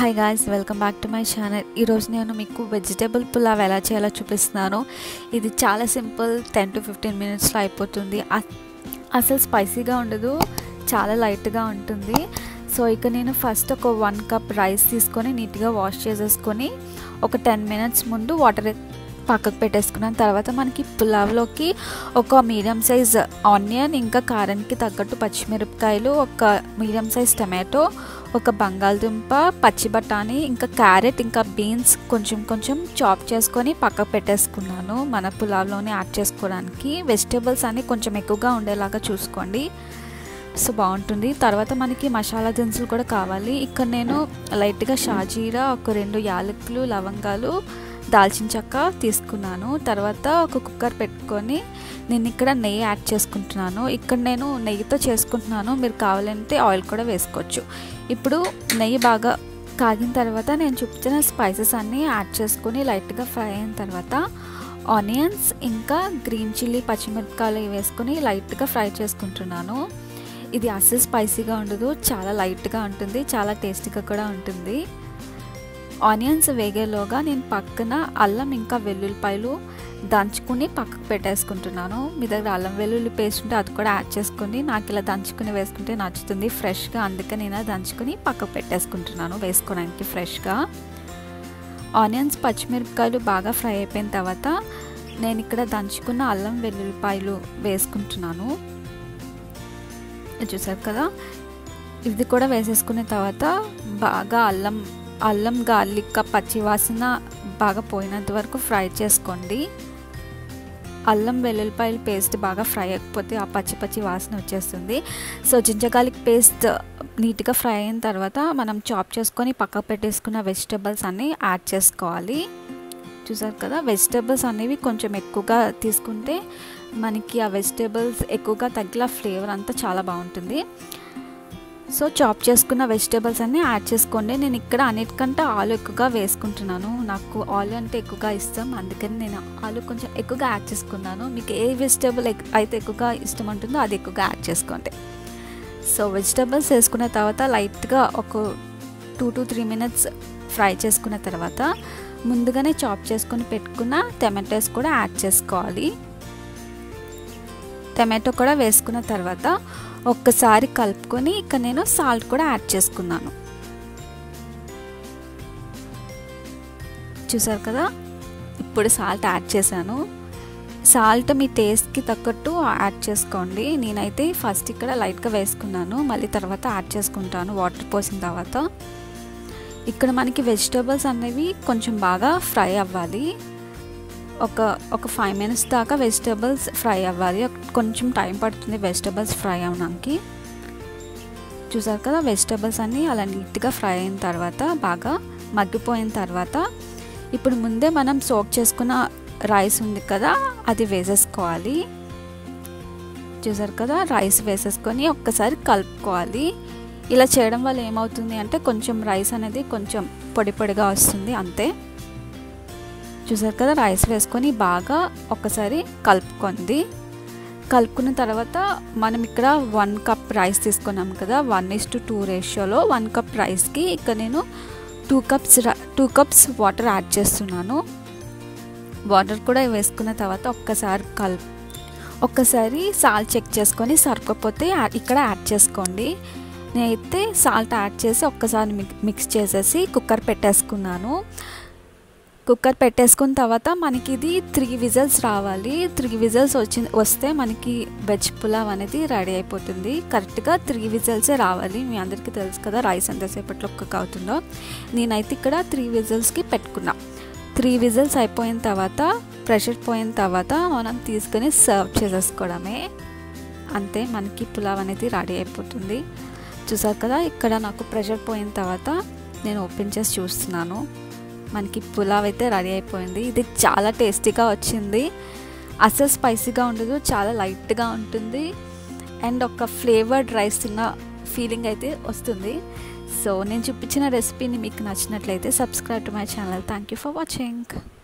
hi guys welcome back to my channel ఈరోజు నేను మీకు వెజిటేబుల్ పులావ్ ఎలా చేయాలో చూపిస్తున్నాను ఇది చాలా సింపుల్ టెన్ టు ఫిఫ్టీన్ మినిట్స్లో అయిపోతుంది అ- అసలు స్పైసీగా ఉండదు చాలా లైట్గా ఉంటుంది సో ఇక నేను ఫస్ట్ ఒక వన్ కప్ రైస్ తీసుకొని నీట్గా వాష్ చేసేసుకొని ఒక టెన్ మినిట్స్ ముందు వాటర్ పక్కకు పెట్టేసుకున్నాను తర్వాత మనకి పులావ్లోకి ఒక మీడియం సైజ్ ఆనియన్ ఇంకా కారానికి తగ్గట్టు పచ్చిమిరపకాయలు ఒక మీడియం సైజ్ టమాటో ఒక బంగాళదుంప పచ్చి బఠానీ ఇంకా క్యారెట్ ఇంకా బీన్స్ కొంచెం కొంచెం చాప్ చేసుకొని పక్కకు పెట్టేసుకున్నాను మన పులావ్లోనే యాడ్ చేసుకోవడానికి వెజిటేబుల్స్ అన్నీ కొంచెం ఎక్కువగా ఉండేలాగా చూసుకోండి సో బాగుంటుంది తర్వాత మనకి మసాలా దినుసులు కూడా కావాలి ఇక్కడ నేను లైట్గా షాజీరా ఒక రెండు యాలకులు లవంగాలు దాల్చిన చెక్క తీసుకున్నాను తర్వాత ఒక కుక్కర్ పెట్టుకొని నేను ఇక్కడ నెయ్యి యాడ్ చేసుకుంటున్నాను ఇక్కడ నేను నెయ్యితో చేసుకుంటున్నాను మీరు కావాలంటే ఆయిల్ కూడా వేసుకోవచ్చు ఇప్పుడు నెయ్యి బాగా కాగిన తర్వాత నేను చూపించిన స్పైసెస్ అన్నీ యాడ్ చేసుకొని లైట్గా ఫ్రై అయిన తర్వాత ఆనియన్స్ ఇంకా గ్రీన్ చిల్లీ పచ్చిమిరపకాయలు వేసుకొని లైట్గా ఫ్రై చేసుకుంటున్నాను ఇది అస్సలు స్పైసీగా ఉండదు చాలా లైట్గా ఉంటుంది చాలా టేస్టీగా కూడా ఉంటుంది ఆనియన్స్ వేగేలోగా నేను పక్కన అల్లం ఇంకా వెల్లుల్లిపాయలు దంచుకుని పక్కకు పెట్టేసుకుంటున్నాను మీ దగ్గర అల్లం వెల్లుల్లి పేస్ట్ ఉంటే అది కూడా యాడ్ చేసుకుని నాకు ఇలా దంచుకుని వేసుకుంటే నచ్చుతుంది ఫ్రెష్గా అందుకే నేను అది దంచుకుని పక్కకు పెట్టేసుకుంటున్నాను వేసుకోవడానికి ఫ్రెష్గా ఆనియన్స్ పచ్చిమిరపకాయలు బాగా ఫ్రై అయిపోయిన తర్వాత నేను ఇక్కడ దంచుకున్న అల్లం వెల్లుల్లిపాయలు వేసుకుంటున్నాను చూసారు కదా ఇది కూడా వేసేసుకున్న తర్వాత బాగా అల్లం అల్లం గార్లిక్ పచ్చి వాసన బాగా పోయినంత వరకు ఫ్రై చేసుకోండి అల్లం వెల్లుల్లిపాయల పేస్ట్ బాగా ఫ్రై అయిపోతే ఆ పచ్చి పచ్చి వాసన వచ్చేస్తుంది సో జింజర్ పేస్ట్ నీట్గా ఫ్రై అయిన తర్వాత మనం చాప్ చేసుకొని పక్కకు పెట్టేసుకున్న వెజిటబుల్స్ అన్నీ యాడ్ చేసుకోవాలి చూసారు కదా వెజిటబుల్స్ అనేవి కొంచెం ఎక్కువగా తీసుకుంటే మనకి ఆ వెజిటేబుల్స్ ఎక్కువగా తగ్గిన ఫ్లేవర్ అంతా చాలా బాగుంటుంది సో చాప్ చేసుకున్న వెజిటేబుల్స్ అన్నీ యాడ్ చేసుకోండి నేను ఇక్కడ అన్నిటికంటే ఆలు ఎక్కువగా వేసుకుంటున్నాను నాకు ఆలు అంటే ఎక్కువగా ఇష్టం అందుకని నేను ఆలు కొంచెం ఎక్కువగా యాడ్ చేసుకున్నాను మీకు ఏ వెజిటేబుల్ అయితే ఎక్కువగా ఇష్టం ఉంటుందో అది ఎక్కువగా యాడ్ చేసుకోండి సో వెజిటేబుల్స్ వేసుకున్న తర్వాత లైట్గా ఒక two to three minutes fry చేసుకున్న తర్వాత ముందుగానే చాప్ చేసుకొని పెట్టుకున్న టమాటోస్ కూడా యాడ్ చేసుకోవాలి టమాటో కూడా వేసుకున్న తర్వాత ఒక్కసారి కలుపుకొని ఇక నేను సాల్ట్ కూడా యాడ్ చేసుకున్నాను చూసారు కదా ఇప్పుడు సాల్ట్ యాడ్ చేశాను సాల్ట్ మీ టేస్ట్కి తగ్గట్టు యాడ్ చేసుకోండి నేనైతే ఫస్ట్ ఇక్కడ లైట్గా వేసుకున్నాను మళ్ళీ తర్వాత యాడ్ చేసుకుంటాను వాటర్ పోసిన తర్వాత ఇక్కడ మనకి వెజిటేబుల్స్ అనేవి కొంచెం బాగా ఫ్రై అవ్వాలి ఒక ఒక ఫైవ్ మినిట్స్ దాకా వెజిటేబుల్స్ ఫ్రై అవ్వాలి కొంచెం టైం పడుతుంది వెజిటేబుల్స్ ఫ్రై అవడానికి చూసారు కదా వెజిటేబుల్స్ అన్నీ అలా నీట్గా ఫ్రై అయిన తర్వాత బాగా మగ్గిపోయిన తర్వాత ఇప్పుడు ముందే మనం సోక్ చేసుకున్న రైస్ ఉంది కదా అది వేసేసుకోవాలి చూసారు కదా రైస్ వేసేసుకొని ఒక్కసారి కలుపుకోవాలి ఇలా చేయడం వల్ల ఏమవుతుంది అంటే కొంచెం రైస్ అనేది కొంచెం పొడి పొడిగా వస్తుంది అంతే చూసారు కదా రైస్ వేసుకొని బాగా ఒక్కసారి కలుపుకుంది కలుపుకున్న తర్వాత మనం ఇక్కడ వన్ కప్ రైస్ తీసుకున్నాం కదా వన్ ఇస్ టు టూ రేషియోలో వన్ కప్ రైస్కి ఇక్కడ నేను two cups two cups water add చేస్తున్నాను వాటర్ కూడా వేసుకున్న తర్వాత ఒక్కసారి కలుపు ఒక్కసారి సాల్ట్ చెక్ చేసుకొని సరిపోతే ఇక్కడ యాడ్ చేసుకోండి నేనైతే సాల్ట్ యాడ్ చేసి ఒక్కసారి మిక్స్ చేసేసి కుక్కర్ పెట్టేసుకున్నాను కుక్కర్ పెట్టేసుకున్న తర్వాత మనకి ఇది త్రీ విజిల్స్ రావాలి త్రీ విజిల్స్ వచ్చి వస్తే మనకి వెజ్ పులావ్ అనేది రెడీ అయిపోతుంది కరెక్ట్గా త్రీ విజిల్సే రావాలి మీ అందరికీ తెలుసు కదా రైస్ ఎంతసేపట్లో కుక్ అవుతుందో నేనైతే ఇక్కడ త్రీ విజిల్స్కి పెట్టుకున్నా త్రీ విజిల్స్ అయిపోయిన తర్వాత ప్రెషర్ పోయిన తర్వాత మనం తీసుకొని సర్వ్ చేసేసుకోవడమే అంతే మనకి పులావ్ అనేది రెడీ అయిపోతుంది చూసారు కదా ఇక్కడ నాకు ప్రెషర్ పోయిన తర్వాత నేను ఓపెన్ చేసి చూస్తున్నాను మనకి పులావ్ అయితే రెడీ అయిపోయింది ఇది చాలా టేస్టీగా వచ్చింది అసలు స్పైసీగా ఉండదు చాలా లైట్గా ఉంటుంది అండ్ ఒక ఫ్లేవర్డ్ రైస్ తిన్న ఫీలింగ్ అయితే వస్తుంది సో నేను చూపించిన రెసిపీని మీకు నచ్చినట్లయితే subscribe to my channel thank you for watching